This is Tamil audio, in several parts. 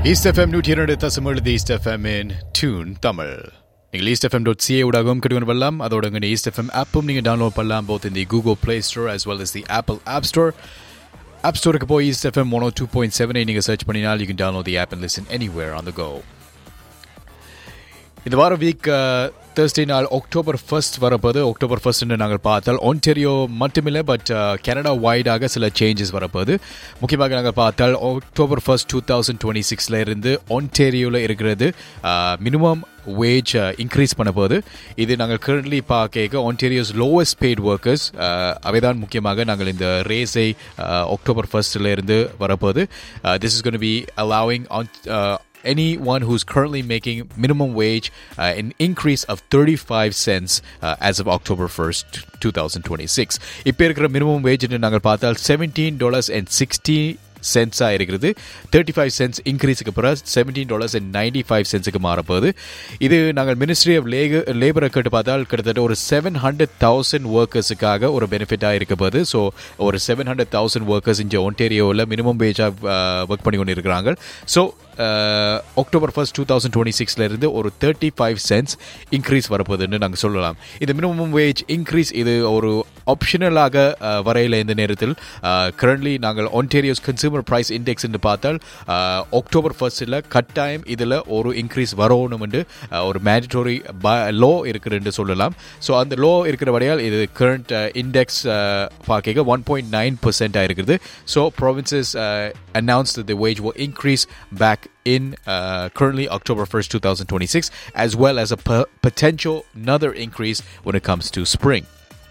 ஈஸ்ட் எஃப்எம் நூற்றி இரண்டு தசம் எழுது east FM in tune Tamil நீங்கள் ஈஸ்ட் எஃப்எம் டாட் சிஏ ஊடாகவும் கிடைக்கும் பண்ணலாம் அதோட உங்கள் ஈஸ்ட் எஃப்எம் ஆப்பும் நீங்கள் டவுன்லோட் பண்ணலாம் போத் இந்த Google Play store as well as the Apple app store app ஸ்டோருக்கு போய் east FM one two point செவனை நீங்கள் சர்ச் பண்ணினால் you can download the app and listen anywhere on the go இந்த வார வீக் தேர்ஸ்டே நாள் அக்டோபர் ஃபர்ஸ்ட் வரப்போது அக்டோபர் ஃபர்ஸ்ட்னு நாங்கள் பார்த்தால் ஒன்டெரியோ மட்டுமில்லை பட் கனடா வைடாக சில சேஞ்சஸ் வரப்போகுது முக்கியமாக நாங்கள் பார்த்தால் October first two thousand twenty சிக்ஸில் இருந்து ஒன்டேரியோவில் இருக்கிறது மினிமம் வேஜ் இன்க்ரீஸ் பண்ண போகுது இது நாங்கள் கரண்ட்லி பார்க்க ஒன்டேரியோஸ் லோவஸ்ட் பெய்ட் ஒர்க்கர்ஸ் அவைதான் முக்கியமாக நாங்கள் இந்த ரேஸை அக்டோபர் ஃபர்ஸ்ட்ல இருந்து வரப்போகுது this is gonna be allowing on anyone who's currently making minimum wage uh, an increase of 35 cents uh, as of October 1st, 2026. இப்போ இருக்கிற மினிமம் வேஜ் நாங்கள் பார்த்தால் செவன்டீன் டாலர்ஸ் அண்ட் சிக்ஸ்டி சென்ட்ஸாக இருக்கிறது தேர்ட்டி ஃபைவ் சென்ட்ஸ் இன்க்ரீஸுக்கு பிறகு seventeen dollars and ninety five சென்ட்ஸுக்கு மாறப்போகுது இது நாங்கள் மினிஸ்ட்ரி ஆஃப் லேக லேபரை கேட்டு பார்த்தால் கிட்டத்தட்ட ஒரு செவன் ஹண்ட்ரட் தௌசண்ட் ஒர்க்கர்ஸுக்காக ஒரு பெனிஃபிட்டாக இருக்க போகுது ஸோ ஒரு செவன் ஹண்ட்ரட் தௌசண்ட் ஒர்க்கர்ஸ் இங்கே ஒன்டேரியோவில் மினிமம் வேஜாக ஒர்க் பண்ணி கொண்டு இருக்கிறாங்க so October first two thousand twenty சிக்ஸ்லேருந்து ஒரு தேர்ட்டி ஃபைவ் சென்ட்ஸ் இன்க்ரீஸ் வரப்போகுதுன்னு நாங்கள் சொல்லலாம் இந்த மினிமம் வேஜ் இன்க்ரீஸ் இது ஒரு ஆப்ஷனலாக வரையில் இந்த நேரத்தில் கரண்ட்லி நாங்கள் ஒன்டேரியோஸ் கன்சூமர் ப்ரைஸ் இண்டெக்ஸ் என்று பார்த்தால் அக்டோபர் ஃபர்ஸ்டில் கட்டாயம் இதில் ஒரு இன்க்ரீஸ் வரணும் என்று ஒரு மேண்டட்டோரி லோ இருக்குன்னு சொல்லலாம் ஸோ அந்த லோ இருக்கிற வரையால் இது கரண்ட் இண்டெக்ஸ் பார்க்க ஒன் பாயிண்ட் நைன் பர்சன்டாக இருக்குது so provinces announced that the wage will increase back in uh, currently October 1st, 2026, as well as a p- potential another increase when it comes to spring.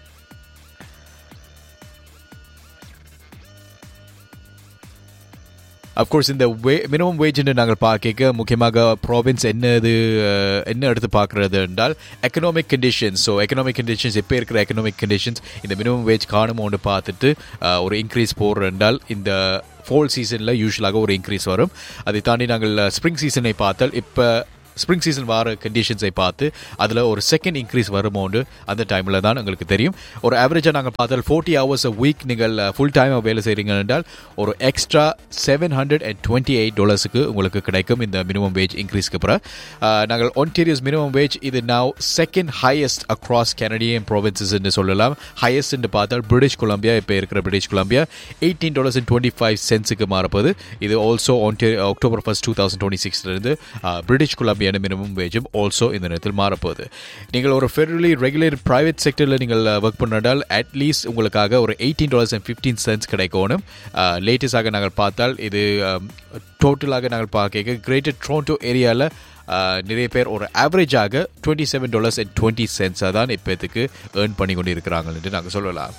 Of course இந்த வே மினிமம் வேஜ்னு நாங்கள் பார்க்க முக்கியமாக ப்ராவின்ஸ் என்னது என்ன எடுத்து பார்க்குறது என்றால் economic conditions so economic conditions எப்போ இருக்கிற எக்கனாமிக் கண்டிஷன்ஸ் இந்த மினிமம் வேஜ் காணுமோன்னு பார்த்துட்டு ஒரு இன்க்ரீஸ் போடுற என்றால் இந்த ஃபோல் சீசனில் யூஸ்வலாக ஒரு இன்க்ரீஸ் வரும் அதை தாண்டி நாங்கள் ஸ்ப்ரிங் சீசனை பார்த்தால் இப்போ ஸ்ப்ரிங் சீசன் வார கண்டிஷன்ஸை பார்த்து அதில் ஒரு செகண்ட் இன்க்ரீஸ் வருமோண்டு அந்த டைமில் தான் எங்களுக்கு தெரியும் ஒரு ஆவரேஜாக நாங்கள் பார்த்தால் ஃபோர்ட்டி ஹவர்ஸ் அ வீக் நீங்கள் ஃபுல் டைமாக வேலை செய்கிறீங்க என்றால் ஒரு extra seven hundred and twenty eight டாலர்ஸுக்கு உங்களுக்கு கிடைக்கும் இந்த மினிமம் வேஜ் இன்க்ரீஸ்க்கு அப்புறம் நாங்கள் ஒன்டீரியஸ் மினிமம் வேஜ் இது now second highest across Canadian provinces என்று சொல்லலாம் ஹையஸ்ட் என்று பார்த்தால் பிரிட்டிஷ் கொலம்பியா இப்போ இருக்கிற British Columbia eighteen dollars and twenty five சென்ஸுக்கு மாறப்போது இது also on the October first two thousand twenty சிக்ஸ்லேருந்து பிரிட்டிஷ் கொலம்பியா தேவையான மினிமம் வேஜும் ஆல்சோ இந்த நேரத்தில் மாறப்போகுது நீங்கள் ஒரு ஃபெடரலி ரெகுலேட் ப்ரைவேட் செக்டரில் நீங்கள் ஒர்க் பண்ணால் அட்லீஸ்ட் உங்களுக்காக ஒரு eighteen dollars and fifteen cents கிடைக்கணும் லேட்டஸ்டாக நாங்கள் பார்த்தால் இது டோட்டலாக நாங்கள் பார்க்க கிரேட்டர் ட்ரோண்டோ ஏரியாவில் நிறைய பேர் ஒரு ஆவரேஜாக twenty seven dollars and twenty சென்ட்ஸாக தான் இப்போத்துக்கு ஏர்ன் பண்ணி கொண்டு இருக்கிறாங்க என்று நாங்கள் சொல்லலாம்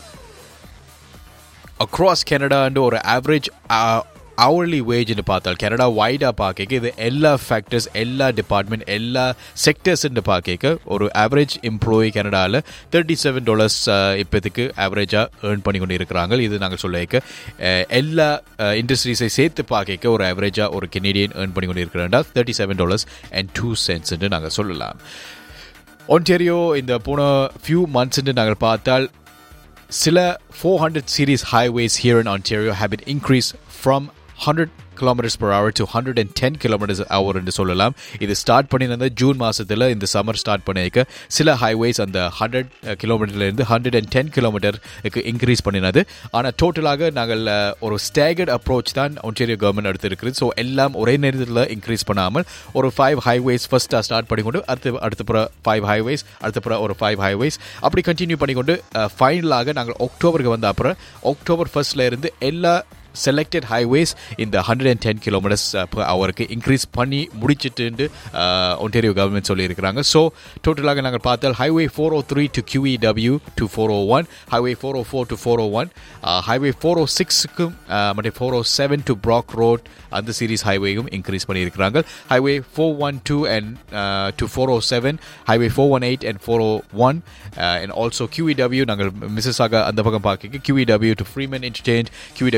அக்ராஸ் கனடான்ற ஒரு ஆவரேஜ் அவர்லி வேஜ்னு பார்த்தால் கனடா வைடாக பார்க்க இது எல்லா ஃபேக்டர்ஸ் எல்லா டிபார்ட்மெண்ட் எல்லா செக்டர்ஸ்ன்னு பார்க்க ஒரு ஆவரேஜ் எம்ப்ளாயி கனடாவில் தேர்ட்டி செவன் டாலர்ஸ் இப்போதைக்கு ஆவரேஜாக ஏர்ன் பண்ணி கொண்டு இருக்கிறாங்க இது நாங்கள் சொல்லிக்க எல்லா இண்டஸ்ட்ரீஸை சேர்த்து பார்க்க ஒரு ஆவரேஜாக ஒரு கெனடியன் ஏர்ன் பண்ணி கொண்டு இருக்கிறாண்டா thirty seven dollars and two சென்ட்ஸ்ன்னு நாங்கள் சொல்லலாம் ஒன்டேரியோ இந்த போன ஃபியூ மந்த்ஸ்ன்னு நாங்கள் பார்த்தால் சில four hundred series highways here in Ontario have been increase from hundred kilometers per hour to hundred and ten kilometers hour என்று சொல்லலாம் இது ஸ்டார்ட் பண்ணியிருந்த ஜூன் மாதத்தில் இந்த சம்மர் ஸ்டார்ட் பண்ணியிருக்க சில ஹைவேஸ் அந்த ஹண்ட்ரட் கிலோமீட்டர்லேருந்து ஹண்ட்ரட் அண்ட் டென் கிலோமீட்டருக்கு இன்க்ரீஸ் பண்ணினது ஆனால் டோட்டலாக நாங்கள் ஒரு ஸ்டேகர்ட் அப்ரோச் தான் ஒன்டேரியோ கவர்மெண்ட் எடுத்திருக்குது ஸோ எல்லாம் ஒரே நேரத்தில் இன்க்ரீஸ் பண்ணாமல் ஒரு ஃபைவ் ஹைவேஸ் ஃபஸ்ட்டாக ஸ்டார்ட் பண்ணிக்கொண்டு அடுத்து அடுத்த ஃபைவ் ஹைவேஸ் அடுத்த ஒரு ஃபைவ் ஹைவேஸ் அப்படி கண்டினியூ பண்ணிக்கொண்டு ஃபைனலாக நாங்கள் அக்டோபருக்கு வந்த அப்புறம் அக்டோபர் ஃபர்ஸ்ட்ல இருந்து எல்லா செலக்டட் ஹைவேஸ் இந்த hundred and ten kilometers per ஹவருக்கு இன்க்ரீஸ் பண்ணி முடிச்சிட்டு ஒன்டேரியோ கவர்மெண்ட் சொல்லியிருக்கிறாங்க ஸோ டோட்டலாக நாங்கள் பார்த்தால் highway four O three to Q E W to four O one highway four O four to four O one highway four O சிக்ஸுக்கும் மற்றும் four O seven to Brock road அந்த சீரீஸ் ஹைவேயும் இன்க்ரீஸ் பண்ணியிருக்கிறாங்க highway four one two and to four O seven highway four one eight and four O one and also Q E W நாங்கள் மிஸ்ஸஸ் ஆக அந்த பக்கம் பார்க்க Q E W to Freeman interchange Q E W to 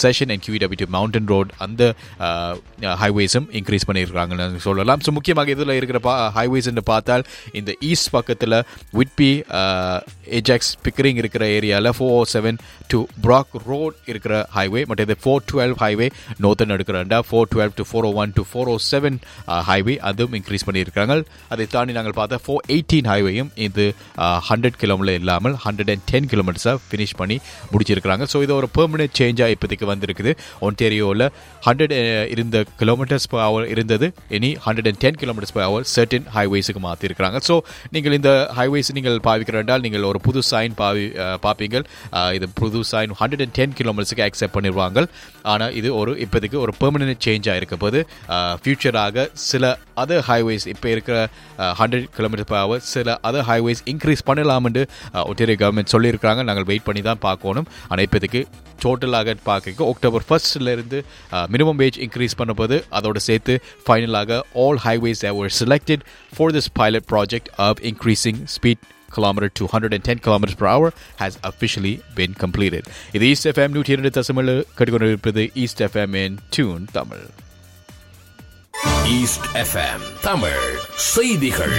concession and QEW to mountain road அந்த ஹைவேஸும் இன்க்ரீஸ் பண்ணியிருக்காங்கன்னு சொல்லலாம் ஸோ முக்கியமாக இதில் இருக்கிற பா ஹைவேஸ் என்று பார்த்தால் இந்த ஈஸ்ட் பக்கத்தில் விட்பி ஏஜாக்ஸ் பிக்கரிங் இருக்கிற ஏரியாவில் four O seven to Brock road இருக்கிற ஹைவே மற்றும் இது ஃபோர் டுவெல் ஹைவே நோத்தன் எடுக்கிறண்டா four twelve to four O one to four O seven highway அதுவும் இன்க்ரீஸ் பண்ணியிருக்காங்க அதை தாண்டி நாங்கள் பார்த்தா ஃபோர் எயிட்டீன் ஹைவேயும் இது ஹண்ட்ரட் கிலோமீட்டர் இல்லாமல் ஹண்ட்ரட் அண்ட் டென் கிலோமீட்டர்ஸாக ஃபினிஷ் பண்ணி முடிச்சிருக்கிறாங்க ஸோ இது ஒரு பெர்மனெண்ட் சேஞ்சாக இப்போதைக்கு வந்திருக்குது ஒன்டேரியோவில் ஹண்ட்ரட் இருந்த கிலோமீட்டர்ஸ் பர் ஹவர் இருந்தது இனி hundred and ten kilometers per hour certain ஹைவேஸுக்கு மாற்றிருக்கிறாங்க ஸோ நீங்கள் இந்த ஹைவேஸ் நீங்கள் பாவிக்கிறதால் நீங்கள் ஒரு புது சைன் பாவி பார்ப்பீங்க இது புது சைன் ஹண்ட்ரட் அண்ட் டென் கிலோமீட்டர்ஸுக்கு அக்செப்ட் பண்ணிடுவாங்க ஆனால் இது ஒரு இப்போதைக்கு ஒரு பெர்மனன்ட் சேஞ்சாக இருக்க போது ஃபியூச்சராக சில அதர் ஹைவேஸ் இப்போ இருக்கிற ஹண்ட்ரட் கிலோமீட்டர் பர் ஹவர் சில அதர் ஹைவேஸ் இன்க்ரீஸ் பண்ணலாம்னு ஒட்டேரிய கவர்மெண்ட் சொல்லியிருக்கிறாங்க நாங்கள் வெயிட் பண்ணி தான் பார்க்கணும் ஆனால் இப்போதைக்கு டோட்டலாக பார்க்க அக்டோபர் ஃபர்ஸ்ட்லேருந்து மினிமம் வேஜ் இன்க்ரீஸ் பண்ணும்போது அதோடு சேர்த்து ஃபைனலாக all highways are selected for this pilot project of increasing speed kilometer to 110 kilometers per hour has officially been completed. இது ஈஸ்ட் எஃப்எம் நூற்றி இரண்டு தசமில் கட்டுக்கொண்டிருப்பது East FM in tune Tamil East FM Tamil செய்திகள்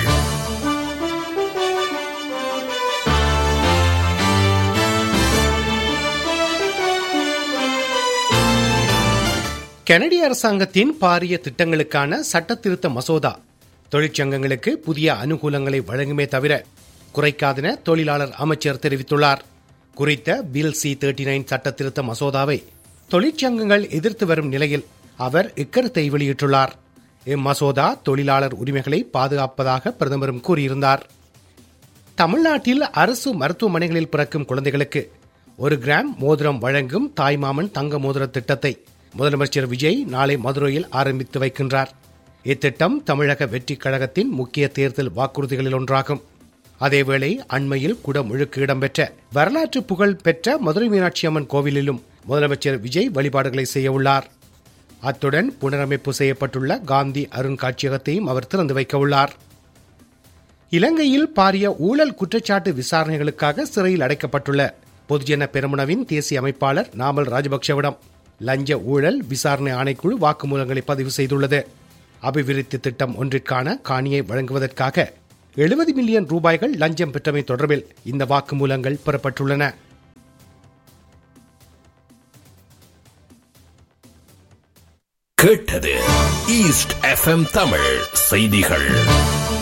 கனடிய அரசாங்கத்தின் பாரிய திட்டங்களுக்கான சட்ட திருத்த மசோதா தொழிற்சங்கங்களுக்கு புதிய அனுகூலங்களை வழங்குமே தவிர குறைக்காதென தொழிலாளர் அமைச்சர் தெரிவித்துள்ளார் குறித்த பில் சி தேர்ட்டி நைன் சட்ட திருத்த மசோதாவை தொழிற்சங்கங்கள் எதிர்த்து வரும் நிலையில் அவர் இக்கருத்தை வெளியிட்டுள்ளார் இம்மசோதா தொழிலாளர் உரிமைகளை பாதுகாப்பதாக பிரதமரும் கூறியிருந்தார் தமிழ்நாட்டில் அரசு மருத்துவமனைகளில் பிறக்கும் குழந்தைகளுக்கு ஒரு கிராம் மோதிரம் வழங்கும் தாய்மாமன் தங்க மோதிர திட்டத்தை முதலமைச்சர் விஜய் நாளை மதுரையில் ஆரம்பித்து வைக்கின்றார் இத்திட்டம் தமிழக வெற்றி கழகத்தின் முக்கிய தேர்தல் வாக்குறுதிகளில் ஒன்றாகும் அதேவேளை அண்மையில் குடமுழுக்கு இடம்பெற்ற வரலாற்று புகழ் பெற்ற மதுரை மீனாட்சி அம்மன் கோவிலிலும் முதலமைச்சர் விஜய் வழிபாடுகளை செய்ய உள்ளார் அத்துடன் புனரமைப்பு செய்யப்பட்டுள்ள காந்தி அருங்காட்சியகத்தையும் அவர் திறந்து வைக்க உள்ளார் இலங்கையில் பாரிய ஊழல் குற்றச்சாட்டு விசாரணைகளுக்காக சிறையில் அடைக்கப்பட்டுள்ள பொதுஜன பெருமனவின் தேசிய அமைப்பாளர் நாமல் ராஜபக்சவிடம் லஞ்ச ஊழல் விசாரணை ஆணைக்குழு வாக்குமூலங்களை பதிவு செய்துள்ளது அபிவிருத்தி திட்டம் ஒன்றிற்கான காணியை வழங்குவதற்காக எழுபது மில்லியன் ரூபாய்கள் லஞ்சம் பெற்றமை தொடர்பில் இந்த வாக்குமூலங்கள் பெறப்பட்டுள்ளன கேட்டது ஈஸ்ட் எஃப்எம் தமிழ் செய்திகள்